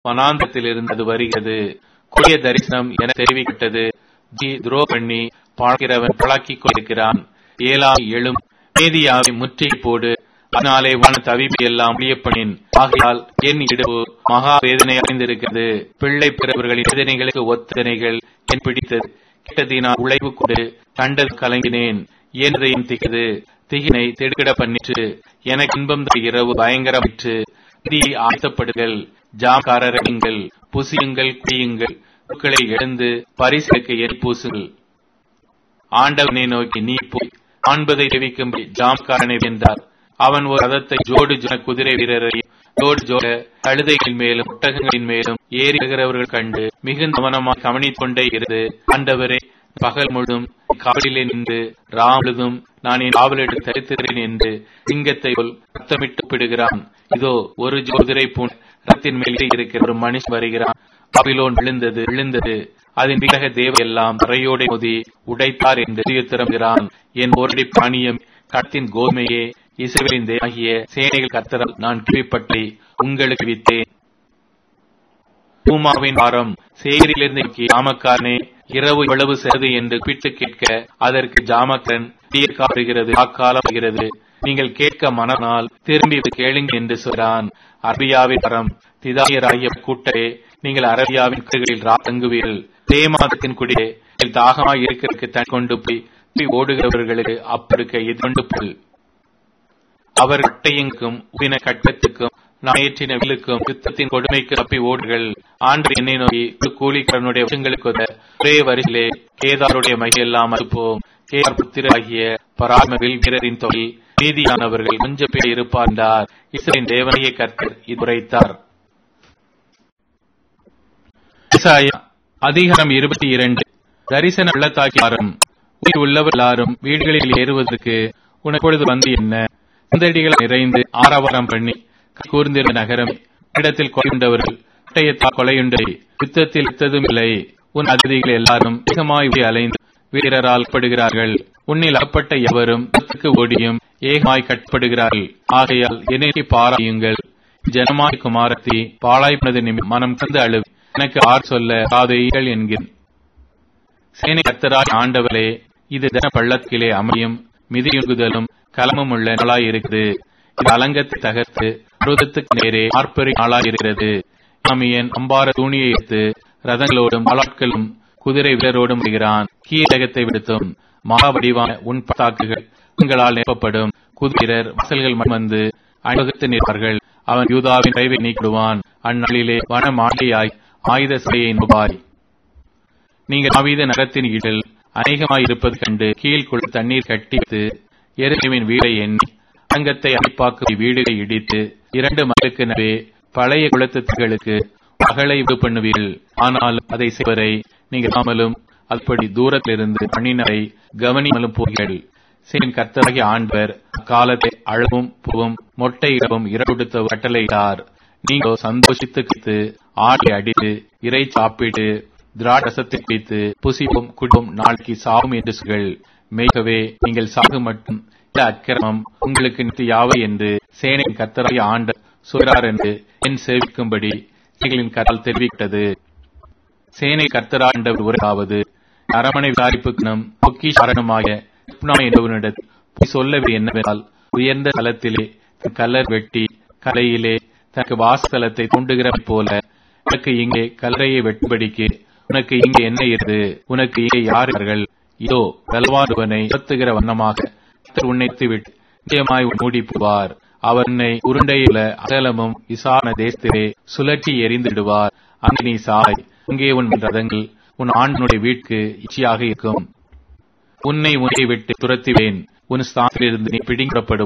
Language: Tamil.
வனாந்தத்தில் இருந்தது வருகிறது கொடிய தரிசனம் என தெரிவிக்கப்பட்டது ஜி துரோ பண்ணி பார்க்கிறவன் பழக்கிக் கொண்டிருக்கிறான் ஏழாம் எழும் மேதியாவை முற்றிகை போடு அதனாலே வன தவிப்பு எல்லாம் முடியப்பணின் ஆகையால் என் இடுவு மகா வேதனை அடைந்திருக்கிறது பிள்ளை பிறவர்களின் வேதனைகளுக்கு ஒத்தனைகள் என் பிடித்தது கேட்டதினால் உழைவு கொண்டு கண்டது கலங்கினேன் என்றதையும் திகது திகினை திடுக்கிட பண்ணிற்று எனக்கு இன்பம் தரும் இரவு பயங்கரமிற்று விதியை ஆழ்த்தப்படுங்கள் ஜாமக்காரர்கள் புசியுங்கள் குடியுங்கள் பூக்களை எழுந்து பரிசுக்கு எரி பூசுங்கள் ஆண்டவனை நோக்கி நீ போய் காண்பதை தெரிவிக்கும்படி ஜாம்காரனை வென்றார் அவன் ஒரு ரதத்தை ஜோடு ஜோட குதிரை வீரரையும் ஜோடு ஜோட கழுதைகளின் மேலும் ஒட்டகங்களின் மேலும் ஏறி வருகிறவர்கள் கண்டு மிகுந்த கவனமாக கவனித்துக் கொண்டே இருந்து ஆண்டவரே பகல் முழுதும் காவலிலே நின்று ராமுழுதும் நான் என் காவலிட்டு தரித்திருக்கிறேன் என்று சிங்கத்தை போல் ரத்தமிட்டு பிடுகிறான் இதோ ஒரு ஜோதிரை பூண் ரத்தின் மேலே இருக்கிற ஒரு மனுஷன் வருகிறான் பாபிலோன் விழுந்தது விழுந்தது அதன் பிறகு தேவ எல்லாம் தரையோட மோதி உடைத்தார் என்று திரும்புகிறான் என் ஓரடி பாணியம் கடத்தின் கோமையே இசைவரின் தேவாகிய சேனைகள் கத்தரால் நான் கிவிப்பற்றி உங்களுக்கு வித்தேன் பூமாவின் வாரம் சேரிலிருந்து ஜாமக்காரனே இரவு இவ்வளவு செருது என்று பிட்டு கேட்க அதற்கு ஜாமக்கன் காட்டுகிறது அக்காலமாகிறது நீங்கள் கேட்க மனனால் திரும்பி கேளுங்க என்று சொல்றான் அரபியாவின் வரம் திதாயராகிய கூட்டே நீங்கள் அரபியாவின் கருகளில் தங்குவீர்கள் தேமாதத்தின் குடியே தாகமாய் இருக்கிறதுக்கு தன் கொண்டு போய் ஓடுகிறவர்களுக்கு அப்படிக்க எதிர்கொண்டு போல் அவர் கட்டையுக்கும் உபின கட்டத்துக்கும் நாயற்றின வில்லுக்கும் யுத்தத்தின் கொடுமைக்கு தப்பி ஓடுகள் ஆண்டு என்னை நோக்கி கூலிக்காரனுடைய வருஷங்களுக்கு ஒரே வரிசிலே கேதாருடைய மையெல்லாம் அறுப்போம் கேதார் புத்திராகிய பராமவில் வீரரின் தொழில் நீதியானவர்கள் கொஞ்ச பேர் இருப்பார்ந்தார் இஸ்ரேலின் தேவனைய கர்த்தர் இதுரைத்தார் அதிகாரம் இருபத்தி இரண்டு தரிசன உள்ளத்தாக்கியாரும் உயிர் உள்ளவர் எல்லாரும் வீடுகளில் ஏறுவதற்கு உனப்பொழுது வந்து என்ன சிந்தடிகள் நிறைந்து ஆரவாரம் பண்ணி கூர்ந்திருந்த நகரம் இடத்தில் கொலையுண்டவர்கள் பட்டயத்தால் கொலையுண்டை யுத்தத்தில் யுத்ததும் இல்லை உன் அதிதிகள் எல்லாரும் வேகமாய் அலைந்து வீரரால் படுகிறார்கள் உன்னில் அகப்பட்ட எவரும் யுத்தத்துக்கு ஓடியும் ஏகமாய் கட்டப்படுகிறார்கள் ஆகையால் என்னை பாராயுங்கள் ஜனமாய் குமாரத்தி பாழாய்ப்பனது மனம் கந்து அழுவி எனக்கு ஆர் சொல்ல காதைகள் என்கிறேன் சேனை கத்தராய் ஆண்டவரே இது தன பள்ளத்திலே அமையும் மிதியுகுதலும் கலமும் உள்ள நாளாய் இருக்குது இது அலங்கத்தை தகர்த்து பருவத்துக்கு நேரே ஆர்ப்பரி நாளாய் இருக்கிறது சாமியன் அம்பார தூணியை எடுத்து ரதங்களோடும் ஆளாட்களும் குதிரை வீரரோடும் வருகிறான் கீழகத்தை விடுத்தும் மகா வடிவான உன் பத்தாக்குகள் உங்களால் நிரப்பப்படும் குதிரர் வாசல்கள் வந்து அணிவகுத்து நிற்பார்கள் அவன் யூதாவின் கைவை நீக்கிடுவான் அந்நாளிலே வன மாளிகையாய் ஆயுத சிலையை நோபாய் நீங்கள் ஆவீத நகரத்தின் ஈடில் அநேகமாயிருப்பது கண்டு கீழ்குள் தண்ணீர் கட்டித்து எருசலேமின் வீடை எண்ணி அங்கத்தை அமைப்பாக்கு வீடுகளை இடித்து இரண்டு மைலுக்கு நவே பழைய குளத்துகளுக்கு பகலை இது பண்ணுவீர்கள் ஆனால் அதை செய்வரை நீங்கள் காமலும் அப்படி தூரத்திலிருந்து பண்ணினரை கவனிமலும் போகிறீர்கள் சேன் கர்த்தராகிய ஆண்டவர் அக்காலத்தை அழகும் பூவும் மொட்டையிடவும் இரவுடுத்த கட்டளையிட்டார் நீங்களோ சந்தோஷித்து கித்து ஆடை அடித்து இறை சாப்பிட்டு திராடசத்தை குடித்து புசிப்பும் குடும் நாளைக்கு சாவும் என்று சொல்கள் மேகவே நீங்கள் சாகு மட்டும் இந்த அக்கிரமம் உங்களுக்கு நித்து யாவை என்று சேனையின் கத்தராகிய ஆண்ட சொல்கிறார் என்று என் சேவிக்கும்படி சேனைகளின் கரால் தெரிவித்தது சேனை கர்த்தராண்டவர் உரையாவது அரமனை விசாரிப்புக்கு நம் பொக்கி சரணமாக என்பவனிடத்தில் சொல்லவே என்னவென்றால் உயர்ந்த தலத்திலே கல்லர் வெட்டி கலையிலே தனக்கு வாசலத்தை தூண்டுகிறவன் போல உனக்கு இங்கே கல்லறையை வெட்டும்படிக்கு உனக்கு இங்கே என்ன இருந்து உனக்கு இங்கே யார்கள் இதோ பலவானுவனை உயர்த்துகிற வண்ணமாக உன்னைத்து விட்டு நிச்சயமாய் மூடி போவார் அவர் உன்னை உருண்டையுள்ள அகலமும் விசாரண தேசத்திலே சுழற்றி எரிந்துடுவார் அங்கே நீ சாய் அங்கே உன் ரதங்கள் உன் ஆண்டனுடைய வீட்டுக்கு இச்சையாக இருக்கும் உன்னை உன்னை விட்டு துரத்துவேன் உன் ஸ்தானத்திலிருந்து நீ பிடிங்கப்படுவாய்